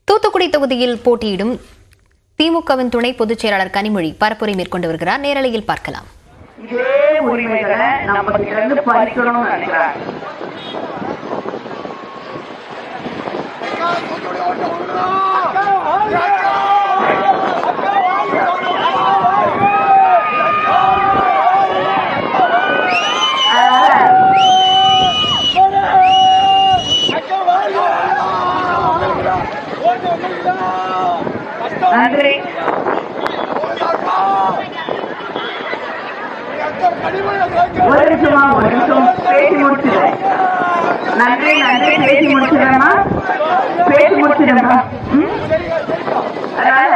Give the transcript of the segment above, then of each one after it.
தூத்துக்குடி தொகுதியில் போட்டியிடும் திமுகவின் துணை பொதுச் செயலாளர் கனிமொழி பரப்புரை மேற்கொண்டு வருகிறார் நேரலையில் பார்க்கலாம் இதே உரிமைகளை நம்ம கிட்ட இருந்து பறிக்கணும்னு நினைக்கிறாங்க அதனால நன்றி ஒரு நிமிஷமா ஒரு நிமிஷம் பேசி முடிச்சிடுறேன் நன்றி நன்றி பேசி முடிச்சிடுறேம்மா பேசி முடிச்சிடுறேம்மா ம்? அதனால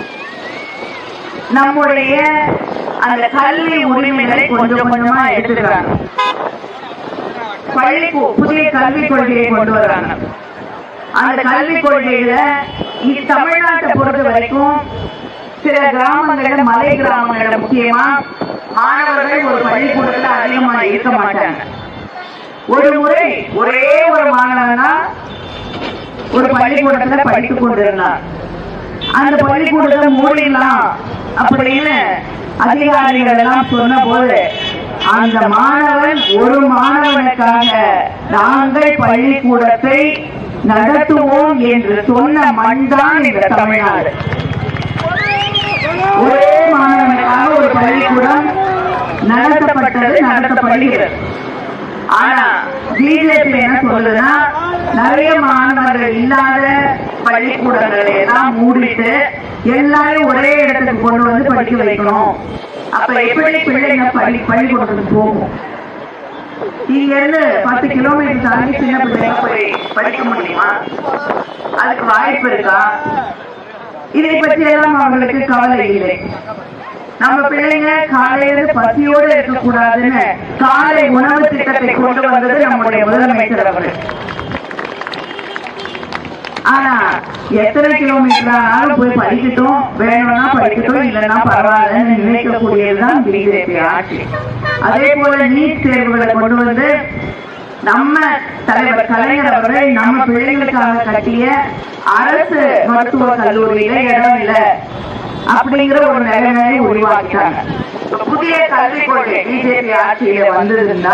நம்முடைய அந்த கல்வி உரிமைகளை கொஞ்சம் கொஞ்சமா எடுத்துக்கிறாங்க பள்ளி கு- புதிய கல்விக் கொள்கையை கொண்டு வர்றாங்க அந்த கல்விக் கொள்கையில இது தமிழ்நாட்டை பொறுத்த வரைக்கும் சில கிராமங்கள்ல மலை கிராமங்கள்ல முக்கியமா மாணவர்கள் ஒரு பள்ளிக்கூடத்துல அதிகமா இருக்க மாட்டாங்க ஒரு முறை ஒரே ஒரு மாணவன் தான் ஒரு பள்ளிக்கூடத்துல படித்துக் கொண்டிருந்தான் அந்த பள்ளிக்கூடத்தை மூடிடலாம் அப்படின்னு அதிகாரிகள் எல்லாம் சொன்ன போது அந்த மாணவன் ஒரு மாணவனுக்காக நாங்கள் பள்ளிக்கூடத்தை நடத்துவோம் என்று சொன்ன மண் தான் இந்த தமிழ்நாடு ஒரே மாணவனுக்காக ஒரு பள்ளிக்கூடம் நடத்தப்பட்டது நடத்தப்படுகிறது ஆனா பிஜேபி என்ன சொல்லுதுன்னா நிறைய மாணவர்கள் இல்லாத பள்ளிக்கூடங்களை எல்லாம் மூடிட்டு எல்லாரும் ஒரே இடத்துக்கு கொண்டு வந்து படிக்க வைக்கணும் அப்ப எப்படி பிள்ளைங்க பள்ளி பள்ளிக்கூடத்துக்கு போகும் இங்க இருந்து பத்து கிலோமீட்டர் தாண்டி சின்ன பிள்ளைங்க போய் படிக்க முடியுமா அதுக்கு வாய்ப்பு இருக்கா இதை பற்றி எல்லாம் அவங்களுக்கு கவலை இல்லை நம்ம பிள்ளைங்க காலையில பசியோடு இருக்கக்கூடாதுன்னு காலை உணவு திட்டத்தை கொண்டு வந்தது நம்முடைய முதலமைச்சர் அவர்கள் ஆனா எத்தனை கிலோமீட்டர் ஆனாலும் போய் படிக்கட்டும் வேணும்னா படிக்கட்டும் இல்லைன்னா பரவாயில்லன்னு நினைக்கக்கூடியதுதான் பிஜேபி ஆட்சி அதே போல நீட் தேர்வுகளை கொண்டு வந்து நம்ம தலைவர் கலைஞர் அவர்கள் நம்ம பிள்ளைகளுக்காக கட்டிய அரசு மருத்துவ கல்லூரியில இடம் இல்லை அப்படிங்கிற ஒரு நிலைமையை உருவாக்கிட்டாங்க இப்ப புதிய கல்விக் கொள்கை பிஜேபி ஆட்சியில வந்திருந்தா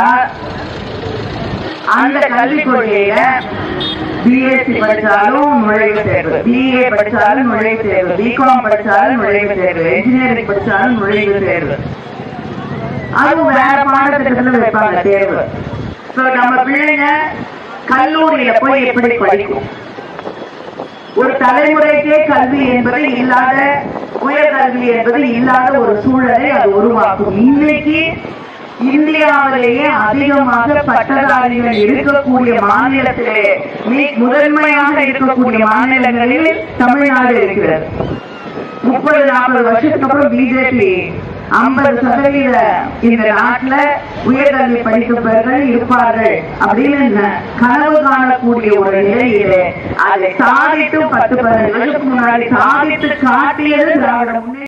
அந்த கல்விக் கொள்கையில பிஎஸ்சி படிச்சாலும் நுழைவு தேர்வு பிஏ படிச்சாலும் நுழைவு தேர்வு பிகாம் படிச்சாலும் நுழைவு தேர்வு இன்ஜினியரிங் படிச்சாலும் நுழைவு தேர்வு அதுவும் வேற பாடத்திட்டத்துல வைப்பாங்க தேர்வு So, நம்ம பிள்ளைங்க கல்லூரியில போய் எப்படி படிக்கும் ஒரு தலைமுறைக்கே கல்வி என்பது இல்லாத உயர்கல்வி என்பது இல்லாத ஒரு சூழலை அது உருவாக்கும் இன்னைக்கு இந்தியாவிலேயே அதிகமாக பட்டதாரிகள் இருக்கக்கூடிய மாநிலத்திலே மி- முதன்மையாக இருக்கக்கூடிய மாநிலங்களில் தமிழ்நாடு இருக்கிறது முப்பது நாற்பது வருஷத்துக்கு அப்புறம் பிஜேபி ஐம்பது சதவீத இந்த நாட்டுல உயர்கல்வி படித்தவர்கள் இருப்பார்கள் அப்படின்னு ந- கனவு காணக்கூடிய ஒரு நிலையிலே அதை சாதித்து பத்து பதினஞ்சு வருஷத்துக்கு முன்னாடி சாதித்து காட்டியது திராவிட முன்னேற்ற